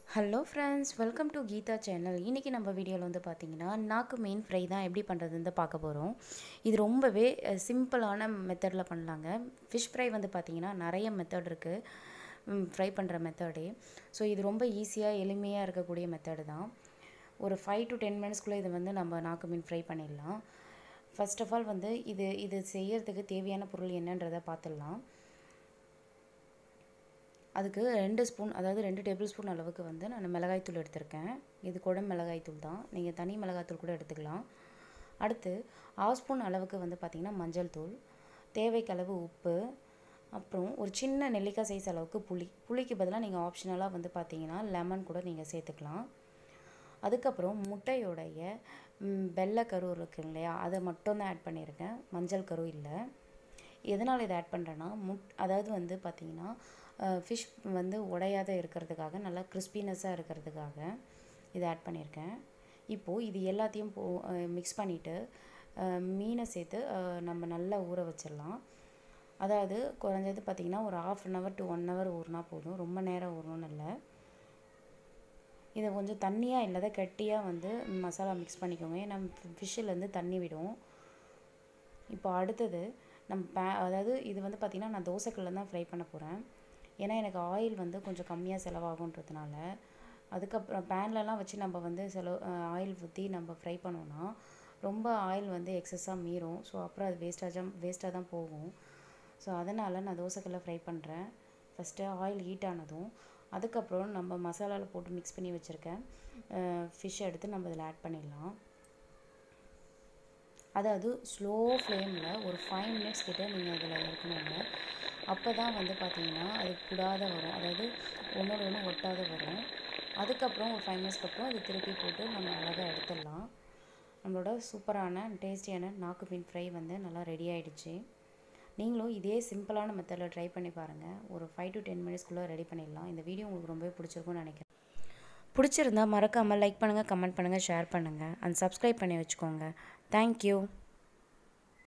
hello friends welcome to Geetha channel இன்றைக்கி நம்ம வீடியோவில் வந்து பார்த்தீங்கன்னா நாக்கு மீன் ஃப்ரை தான் எப்படி பண்ணுறதுன்னு பார்க்க போகிறோம் இது ரொம்பவே சிம்பிளான மெத்தடில் பண்ணலாங்க ஃபிஷ் ஃப்ரை வந்து பார்த்திங்கன்னா நிறைய மெத்தட் இருக்குது ஃப்ரை பண்ணுற மெத்தடே ஸோ இது ரொம்ப ஈஸியாக எளிமையாக இருக்கக்கூடிய மெத்தடு தான் ஒரு ஃபைவ் டு டென் மினிட்ஸ்க்குள்ளே இது வந்து நம்ம நாக்கு மீன் ஃப்ரை பண்ணிடலாம் ஃபர்ஸ்ட் ஆஃப் ஆல் வந்து இது இது செய்யறதுக்கு தேவையான பொருள் என்னன்றதை பார்த்துடலாம் அதுக்கு ரெண்டு ஸ்பூன் அதாவது ரெண்டு டேபிள் ஸ்பூன் அளவுக்கு வந்து நான் மிளகாய்த்தூள் எடுத்திருக்கேன் இது குடம் மிளகாய்த்தூள் தான் நீங்கள் தனி மிளகாய்த்தூள் கூட எடுத்துக்கலாம் அடுத்து ஆஃப் ஸ்பூன் அளவுக்கு வந்து பார்த்திங்கன்னா மஞ்சள் தூள் தேவைக்களவு உப்பு அப்புறம் ஒரு சின்ன நெல்லிக்காய் சைஸ் அளவுக்கு புளி புளிக்கு பதிலாக நீங்கள் ஆப்ஷனலாக வந்து பார்த்தீங்கன்னா லெமன் கூட நீங்கள் சேர்த்துக்கலாம் அதுக்கப்புறம் முட்டையோடைய வெள்ளை கரு இருக்கு இல்லையா அதை மட்டும் தான் ஆட் பண்ணியிருக்கேன் மஞ்சள் கரு இல்லை எதனால் இதை ஆட் பண்ணுறேன்னா முட் அதாவது வந்து பார்த்திங்கன்னா ஃபிஷ் வந்து உடையாத இருக்கிறதுக்காக நல்லா கிறிஸ்பினஸ்ஸாக இருக்கிறதுக்காக இதை ஆட் பண்ணியிருக்கேன் இப்போது இது எல்லாத்தையும் போ மிக்ஸ் பண்ணிவிட்டு மீனை சேர்த்து நம்ம நல்லா ஊற வச்சிடலாம் அதாவது குறைஞ்சது பார்த்திங்கன்னா ஒரு half an hour to one hour ஊறினா போதும் ரொம்ப நேரம் ஊறணும்னு இல்லை இதை கொஞ்சம் தண்ணியாக இல்லாத கட்டியாக வந்து மசாலா மிக்ஸ் பண்ணிக்கோங்க ஏன்னா ஃபிஷ்ஷிலேருந்து தண்ணி விடும் இப்போ அடுத்தது நம்ம பே அதாவது இது வந்து பார்த்திங்கன்னா நான் தோசைக்கல்ல தான் ஃப்ரை பண்ண போகிறேன் ஏன்னா எனக்கு ஆயில் வந்து கொஞ்சம் கம்மியாக செலவாகுன்றதுனால அதுக்கப்புறம் பேன்லலாம் வச்சு நம்ம வந்து செலவு ஆயில் ஊற்றி நம்ம ஃப்ரை பண்ணோன்னா ரொம்ப ஆயில் வந்து எக்ஸஸாக மீறும் ஸோ அப்புறம் அது வேஸ்ட்டாக தான் வேஸ்ட்டாக தான் போகும் ஸோ அதனால் நான் தோசைக்கல்ல ஃப்ரை பண்ணுறேன் ஃபஸ்ட்டு ஆயில் ஹீட் ஆனதும் அதுக்கப்புறம் நம்ம மசாலாவில் போட்டு மிக்ஸ் பண்ணி வச்சுருக்கேன் ஃபிஷ் எடுத்து நம்ம இதில் ஆட் பண்ணிடலாம் அதாவது ஸ்லோ ஃப்ளேமில் ஒரு ஃபைவ் மினிட்ஸ் கிட்டே நீங்கள் இதில் இருக்கணுங்க அப்போ தான் வந்து பார்த்தீங்கன்னா அது குடாத வரும் அதாவது ஒன்றோட ஒன்று ஒட்டாத வரும் அதுக்கப்புறம் ஒரு ஃபைவ் மினிட்ஸ்க்கு அப்புறம் அது திருப்பி போட்டு நம்ம அழகாக எடுத்துடலாம் நம்மளோட சூப்பரான டேஸ்டியான நாக்கு மீன் ஃப்ரை வந்து நல்லா ரெடி ஆகிடுச்சு நீங்களும் இதே சிம்பிளான மெத்தடில் ட்ரை பண்ணி பாருங்கள் ஒரு ஃபைவ் டு டென் மினிட்ஸ்க்குள்ளே ரெடி பண்ணிடலாம் இந்த வீடியோ உங்களுக்கு ரொம்பவே பிடிச்சிருக்கும்னு நினைக்கிறேன் பிடிச்சிருந்தா மறக்காமல் லைக் பண்ணுங்கள் கமெண்ட் பண்ணுங்கள் ஷேர் பண்ணுங்கள் அண்ட் சப்ஸ்கிரைப் பண்ணி வச்சுக்கோங்க தேங்க்யூ